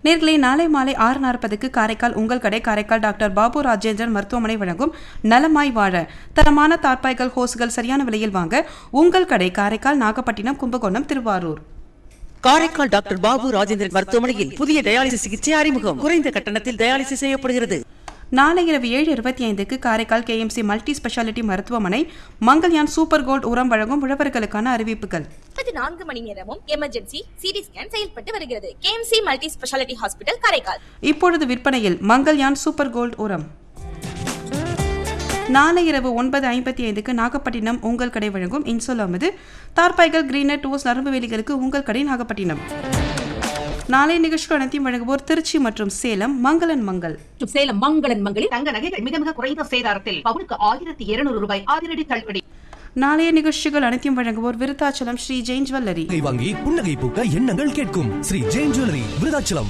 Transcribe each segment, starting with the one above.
நேர்களே நாளை மாலை ஆறு நாற்பதுக்கு காரைக்கால் உங்கள் கடை காரைக்கால் டாக்டர் பாபு ராஜேந்திரன் மருத்துவமனை வழங்கும் நலமாய் வாழ தரமான தார்பாய்கள் ஹோஸ்கள் சரியான விலையில் வாங்க உங்கள் கடை காரைக்கால் நாகப்பட்டினம் கும்பகோணம் திருவாரூர் காரைக்கால் டாக்டர் பாபு ராஜேந்திரன் மருத்துவமனையில் புதிய டயாலிசிஸ் சிகிச்சை அறிமுகம் குறைந்த கட்டணத்தில் டயாலிசிஸ் செய்யப்படுகிறது நாளை இரவு ஏழு இருபத்தி ஐந்துக்கு காரைக்கால் கேஎம்சி மல்டி ஸ்பெஷாலிட்டி மருத்துவமனை மங்கள்யான் சூப்பர் கோல்ட் உரம் வழங்கும் உழவர்களுக்கான அறிவிப்புகள் பதினான்கு மணி நேரமும் எமர்ஜென்சி சிடி ஸ்கேன் செயல்பட்டு வருகிறது K M C multi speciality hospital Karaikal இப்பொழுது விற்பனையில் மங்கள்யான் சூப்பர் கோல்ட் உரம் நாளை இரவு ஒன்பது ஐம்பத்தி ஐந்துக்கு நாகப்பட்டினம் உங்கள் கடை வழங்கும் இன்சொல்லாமது தார்பாய்கள் கிரீனர் டூஸ் நரம்பு வேலிகளுக்கு உங்கள் கடை நாகப்பட்டினம் நாளை நிகழ்ச்சிகள் அனைத்தையும் வழங்குவோர் திருச்சி மற்றும் சேலம் மங்களன் மங்கள் மற்றும் சேலம் மங்களன் மங்களில் தங்க நகைகள் மிக மிக குறைந்த சேதாரத்தில் பவுனுக்கு ஆயிரத்தி இருநூறு ரூபாய் அதிரடி தள்ளுபடி நாளைய நிகழ்ச்சிகள் அனைத்தையும் வழங்குவோர் விருத்தாச்சலம் ஸ்ரீ ஜெயின் ஜுவல்லரி நகை வாங்கி புன்னகை பூக்க எண்ணங்கள் கேட்கும் ஸ்ரீ ஜெயின் ஜுவல்லரி விருதாச்சலம்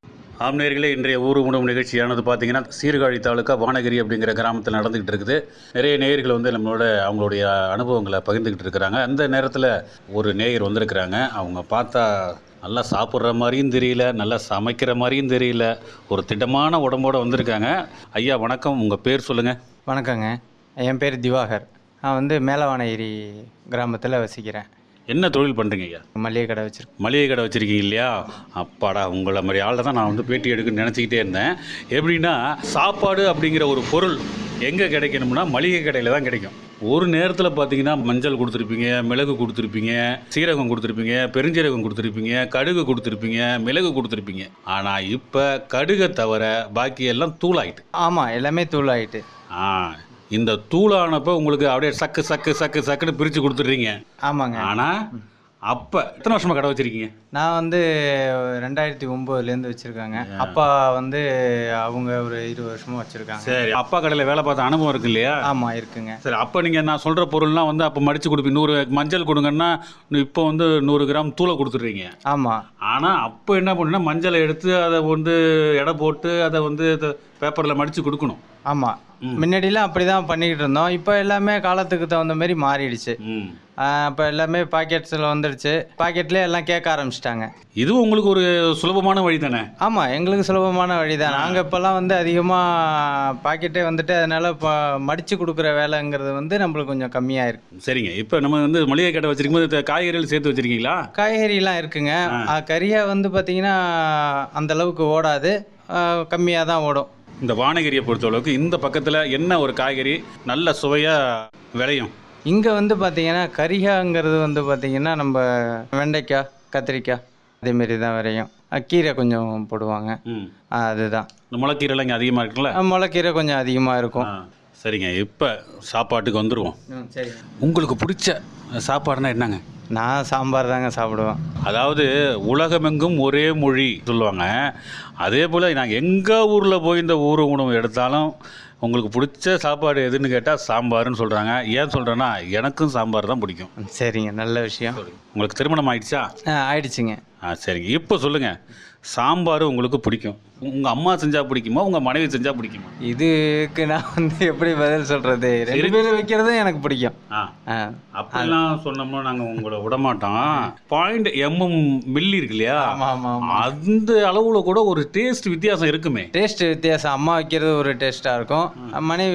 ஆம் நேர்களே இன்றைய ஊர் உணவு நிகழ்ச்சியானது பார்த்தீங்கன்னா சீர்காழி தாலுக்கா வானகிரி அப்படிங்கிற கிராமத்தில் நடந்துகிட்டு இருக்குது நிறைய நேயர்கள் வந்து நம்மளோட அவங்களுடைய அனுபவங்களை பகிர்ந்துக்கிட்டு இருக்கிறாங்க அந்த நேரத்தில் ஒரு நேயர் வந்திருக்கிறாங்க அவங்க பார்த்தா நல்லா சாப்பிட்ற மாதிரியும் தெரியல நல்லா சமைக்கிற மாதிரியும் தெரியல ஒரு திடமான உடம்போட வந்திருக்காங்க ஐயா வணக்கம் உங்கள் பேர் சொல்லுங்கள் வணக்கங்க என் பேர் திவாகர் நான் வந்து மேலவானகிரி கிராமத்தில் வசிக்கிறேன் என்ன தொழில் பண்ணுறீங்க ஐயா மளிகை கடை வச்சுருக்கேன் மளிகை கடை வச்சுருக்கீங்க இல்லையா அப்பாடா உங்களை மாதிரி ஆளை தான் நான் வந்து பேட்டி எடுக்கணும்னு நினச்சிக்கிட்டே இருந்தேன் எப்படின்னா சாப்பாடு அப்படிங்கிற ஒரு பொருள் எங்கே கிடைக்கணும்னா மளிகை கடையில் தான் கிடைக்கும் ஒரு நேரத்தில் பார்த்தீங்கன்னா மஞ்சள் கொடுத்துருப்பீங்க மிளகு கொடுத்துருப்பீங்க சீரகம் கொடுத்துருப்பீங்க பெருஞ்சீரகம் கொடுத்துருப்பீங்க கடுகு கொடுத்துருப்பீங்க மிளகு கொடுத்துருப்பீங்க ஆனால் இப்போ கடுகை தவிர பாக்கி எல்லாம் தூளாயிட்டு ஆமாம் எல்லாமே தூள் ஆகிட்டு ஆ இந்த தூளானப்போ உங்களுக்கு அப்படியே சக்கு சக்கு சக்கு சக்குன்னு பிரித்து கொடுத்துட்றீங்க ஆமாங்க ஆனால் அப்போ எத்தனை வருஷமாக கடை வச்சுருக்கீங்க நான் வந்து ரெண்டாயிரத்தி ஒம்போதுலேருந்து வச்சுருக்காங்க அப்பா வந்து அவங்க ஒரு இருபது வருஷமாக வச்சுருக்காங்க சரி அப்பா கடையில் வேலை பார்த்த அனுபவம் இருக்கு இல்லையா ஆமாம் இருக்குங்க சரி அப்போ நீங்கள் நான் சொல்கிற பொருள்லாம் வந்து அப்போ மடித்து கொடுப்பீங்க நூறு மஞ்சள் கொடுங்கன்னா இப்போ வந்து நூறு கிராம் தூளை கொடுத்துட்றீங்க ஆமாம் ஆனால் அப்போ என்ன பண்ணுன்னா மஞ்சளை எடுத்து அதை வந்து எடை போட்டு அதை வந்து பேப்பரில் மடித்து கொடுக்கணும் ஆமாம் முன்னாடிலாம் அப்படி தான் பண்ணிக்கிட்டு இருந்தோம் இப்போ எல்லாமே காலத்துக்கு தகுந்த மாதிரி மாறிடுச்சு ம் இப்போ எல்லாமே பாக்கெட்ஸில் வந்துடுச்சு பாக்கெட்லேயே எல்லாம் கேட்க ஆரம்பிச்சிட்டாங்க இதுவும் உங்களுக்கு ஒரு சுலபமான வழி தானே ஆமாம் எங்களுக்கு சுலபமான வழி தான் நாங்கள் இப்போல்லாம் வந்து அதிகமாக பாக்கெட்டே வந்துட்டு அதனால் இப்போ மடித்து கொடுக்குற வேலைங்கிறது வந்து நம்மளுக்கு கொஞ்சம் கம்மியாக இருக்கு சரிங்க இப்போ நம்ம வந்து மளிகை கடை வச்சிருக்கும் போது காய்கறிகள் சேர்த்து வச்சிருக்கீங்களா காய்கறிலாம் இருக்குங்க கறியாக வந்து பார்த்திங்கன்னா அந்த அளவுக்கு ஓடாது கம்மியாக தான் ஓடும் இந்த வானகிரியை பொறுத்தளவுக்கு இந்த பக்கத்தில் என்ன ஒரு காய்கறி நல்ல சுவையாக விளையும் இங்கே வந்து பார்த்திங்கன்னா கரிகாங்கிறது வந்து பார்த்திங்கன்னா நம்ம வெண்டைக்காய் கத்திரிக்காய் அதேமாரி தான் விரையும் அஹ் கீரை கொஞ்சம் போடுவாங்க ம் அதுதான் இந்த முளைக்கீரைலாம் இங்கே அதிகமாக இருக்குல்ல அஹ் முளைக்கீரை கொஞ்சம் அதிகமாக இருக்கும் ஆ சரிங்க இப்போ சாப்பாட்டுக்கு வந்துடுவோம் ம் சரி உங்களுக்கு பிடிச்ச சாப்பாடுனா என்னங்க நான் சாம்பார் தாங்க சாப்பிடுவேன் அதாவது உலகமெங்கும் ஒரே மொழி சொல்லுவாங்க அதே போல் நான் எங்கள் ஊரில் போய் இந்த ஊர் உணவு எடுத்தாலும் உங்களுக்கு பிடிச்ச சாப்பாடு எதுன்னு கேட்டால் சாம்பார்னு சொல்கிறாங்க ஏன் சொல்கிறேன்னா எனக்கும் சாம்பார் தான் பிடிக்கும் ம், சரிங்க நல்ல விஷயம் உங்களுக்கு திருமணம் ஆயிடுச்சா ஆ ஆயிடுச்சுங்க ஆ சரிங்க இப்போ சொல்லுங்கள் சாம்பார் உங்களுக்கு பிடிக்கும் உங்கள் அம்மா செஞ்சால் பிடிக்குமா உங்கள் மனைவி செஞ்சால் பிடிக்குமா இதுக்கு நான் வந்து எப்படி பதில் சொல்கிறது ரெண்டு பேரும் வைக்கிறதும் எனக்கு பிடிக்கும் ஆ ஆ அப்படிலாம் சொன்னோம்னா நாங்கள் உங்களை விடமாட்டோம் பாயிண்ட் எம்எம் மில்லி இருக்கு இல்லையா ஆமாம் ஆமாம் ஆமாம் அந்த அளவுல கூட ஒரு டேஸ்ட் வித்தியாசம் இருக்குமே டேஸ்ட் வித்தியாசம் அம்மா வைக்கிறது ஒரு டேஸ்ட்டாக இருக்கும் மனைவி